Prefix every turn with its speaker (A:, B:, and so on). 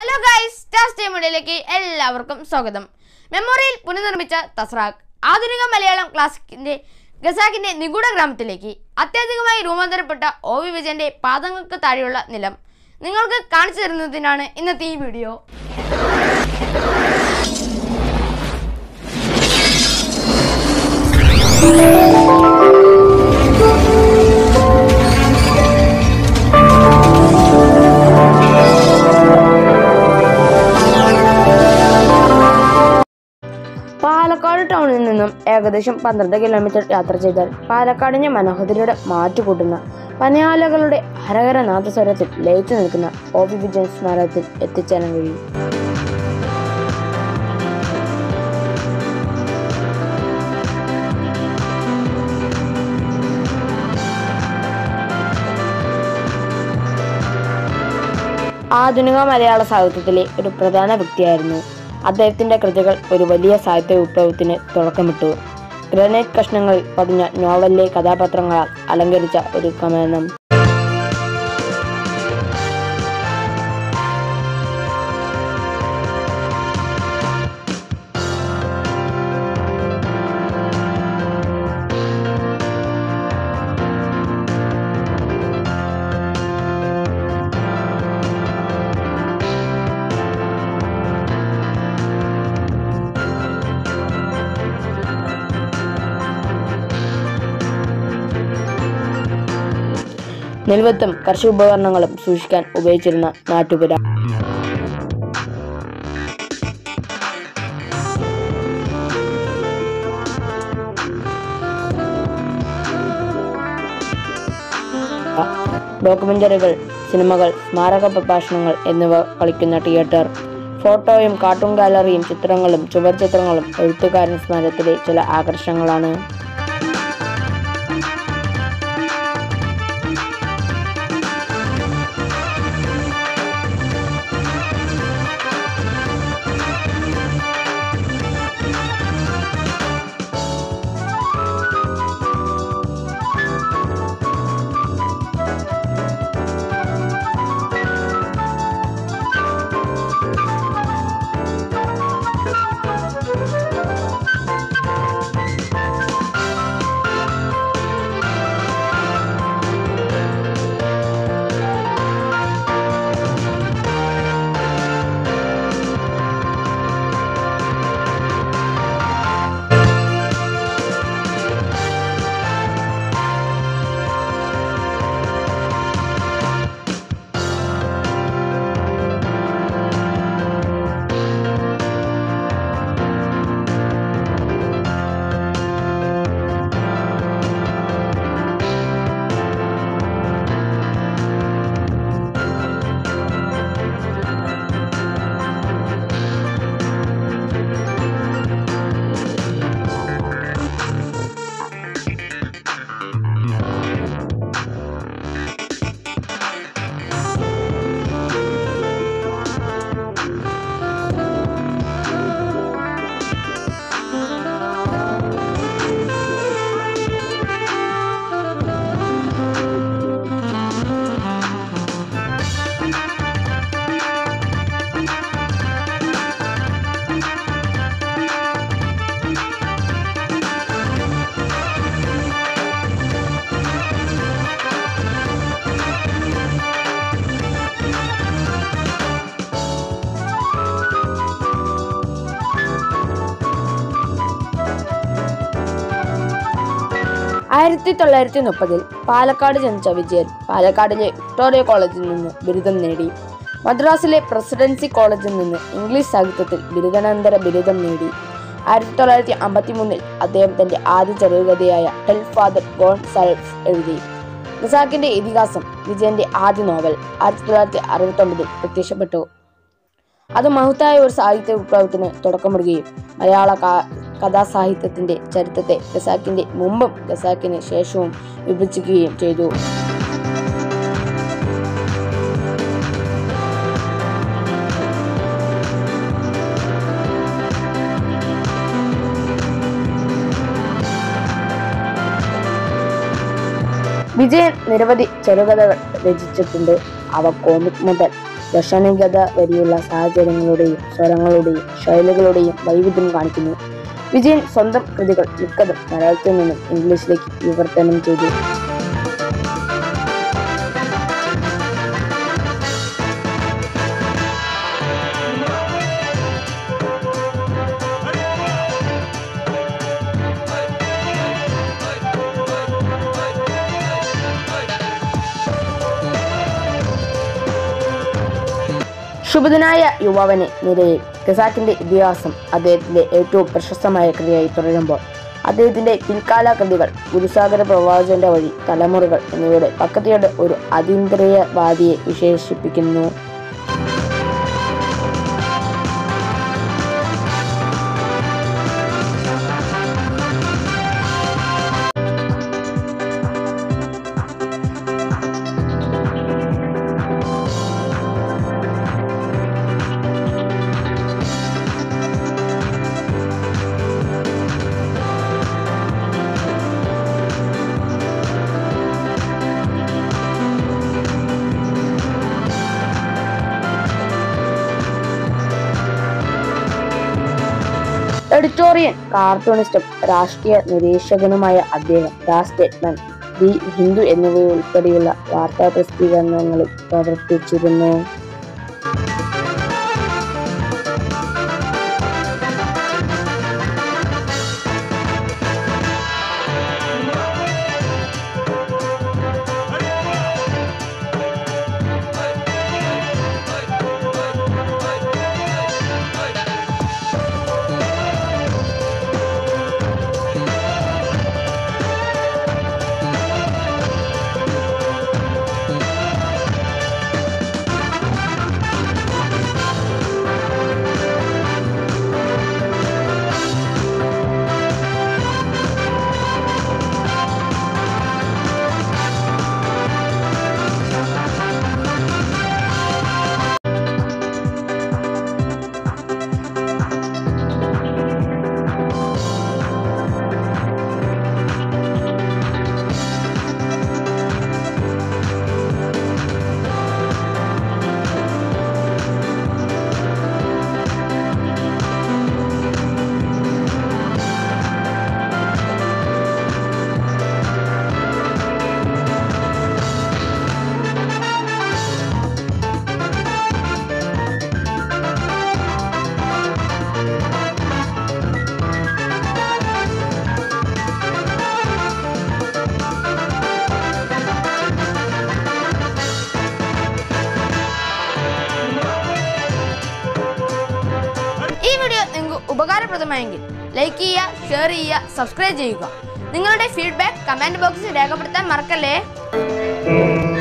A: hello guys stars ടൈമുഡിലേക്ക് എല്ലാവർക്കും സ്വാഗതം memorial പുനർനിർമ്മിച്ച തസ്രാഖ് ആധുനിക മലയാളം ക്ലാസിക്കിന്റെ ഗസാക്കിന്റെ നിഗൂഢ ഗ്രാമത്തിലേക്ക് അത്യധികമായി രൂപാന്തരപ്പെട്ട ഒ വി വിജയന്റെ പാദങ്ങൾക്ക് താഴെയുള്ള നിലം നിങ്ങൾക്ക് കാണിച്ചു തരുന്നതിനാണ് ഇന്നത്തെ ഈ വീഡിയോ പാലക്കാട് ടൗണിൽ നിന്നും ഏകദേശം പന്ത്രണ്ട് കിലോമീറ്റർ യാത്ര ചെയ്താൽ പാലക്കാടിന്റെ മനോഹരിയുടെ മാറ്റുകൂട്ടുന്ന പനയാലകളുടെ ഹരഹര നാദസ്വരത്തിൽ ലയിച്ചു നിൽക്കുന്ന ഒ വി വിജയൻ സ്മാരകത്തിൽ എത്തിച്ചേരാൻ കഴിയും ആധുനിക മലയാള സാഹിത്യത്തിലെ ഒരു പ്രധാന വ്യക്തിയായിരുന്നു അദ്ദേഹത്തിന്റെ കൃതികൾ ഒരു വലിയ സാഹിത്യ വിപ്ലവത്തിന് തുടക്കമിട്ടു ഗ്രനൈറ്റ് കഷ്ണങ്ങളിൽ പതിഞ്ഞ നോവലിലെ കഥാപാത്രങ്ങളാൽ അലങ്കരിച്ച ഒരു കമനം നെൽവത്തും കർഷകോപകരണങ്ങളും സൂക്ഷിക്കാൻ ഉപയോഗിച്ചിരുന്ന നാട്ടുപുര ഡോക്യുമെന്ററികൾ സിനിമകൾ സ്മാരക പ്രഭാഷണങ്ങൾ എന്നിവ കളിക്കുന്ന തിയേറ്റർ ഫോട്ടോയും കാർട്ടൂൺ ഗാലറിയും ചിത്രങ്ങളും ചുവർ ചിത്രങ്ങളും എഴുത്തുകാരൻ സ്മാരകത്തിലെ ചില ആകർഷണങ്ങളാണ് ആയിരത്തി തൊള്ളായിരത്തി മുപ്പതിൽ പാലക്കാട് ജനിച്ച വിജയൻ പാലക്കാടിലെ വിക്ടോറിയ കോളേജിൽ നിന്ന് ബിരുദം നേടി മദ്രാസിലെ പ്രസിഡൻസി കോളേജിൽ നിന്ന് ഇംഗ്ലീഷ് സാഹിത്യത്തിൽ ബിരുദാനന്തര ബിരുദം നേടി ആയിരത്തി തൊള്ളായിരത്തി അമ്പത്തി മൂന്നിൽ അദ്ദേഹം തന്റെ ആദ്യ ചെറുകഥയായ ടെൽ ഫാദർ ഗോൺ സൽഫ് എഴുതി ഖസാക്കിന്റെ ഇതിഹാസം വിജയന്റെ ആദ്യ നോവൽ ആയിരത്തി തൊള്ളായിരത്തി അറുപത്തി ഒമ്പതിൽ പ്രത്യക്ഷപ്പെട്ടു അത് മഹത്തായ ഒരു സാഹിത്യ വിപ്ലവത്തിന് തുടക്കമിടുകയും മലയാള കാ- കഥാസാഹിത്യത്തിന്റെ ചരിത്രത്തെ ഖസാക്കിന്റെ മുമ്പും ഖസാക്കിന് ശേഷവും വിഭജിക്കുകയും ചെയ്തു വിജയൻ നിരവധി ചെറുകഥകൾ രചിച്ചിട്ടുണ്ട് അവ കോമിക് മുതൽ ദശനികത വരെയുള്ള സാഹചര്യങ്ങളുടെയും സ്വരങ്ങളുടെയും ശൈലികളുടെയും വൈവിധ്യം കാണിക്കുന്നു വിജയൻ സ്വന്തം കൃതികൾ മിക്കതും മലയാളത്തിൽ നിന്നും ഇംഗ്ലീഷിലേക്ക് വിവർത്തനം ചെയ്തു ശുഭദിനായ യുവാവിനെ നിരയിൽ ഖസാക്കിന്റെ ഇതിഹാസം അദ്ദേഹത്തിന്റെ ഏറ്റവും പ്രശസ്തമായ കൃതിയായി തുടരുമ്പോൾ അദ്ദേഹത്തിന്റെ പിൽക്കാല കൃതികൾ ഗുരുസാഗര പ്രവാചകന്റെ വഴി തലമുറകൾ എന്നിവയുടെ പക്കത്തിയുടെ ഒരു അതീന്ദ്രിയവാദിയെ വിശേഷിപ്പിക്കുന്നു എഡിറ്റോറിയൻ കാർട്ടൂണിസ്റ്റും രാഷ്ട്രീയ നിരീക്ഷകനുമായ അദ്ദേഹം ദ സ്റ്റേറ്റ്മെന്റ് ദി ഹിന്ദു എന്നിവയുൾപ്പെടെയുള്ള വാർത്താ പ്രസിദ്ധീകരണങ്ങളിൽ പ്രവർത്തിച്ചിരുന്നു
B: ഈ വീഡിയോ നിങ്ങൾക്ക് ഉപകാരപ്രദമായെങ്കിൽ ലൈക്ക് ചെയ്യുക ഷെയർ ചെയ്യുക സബ്സ്ക്രൈബ് ചെയ്യുക നിങ്ങളുടെ ഫീഡ്ബാക്ക് കമൻറ്റ് ബോക്സിൽ രേഖപ്പെടുത്താൻ മറക്കല്ലേ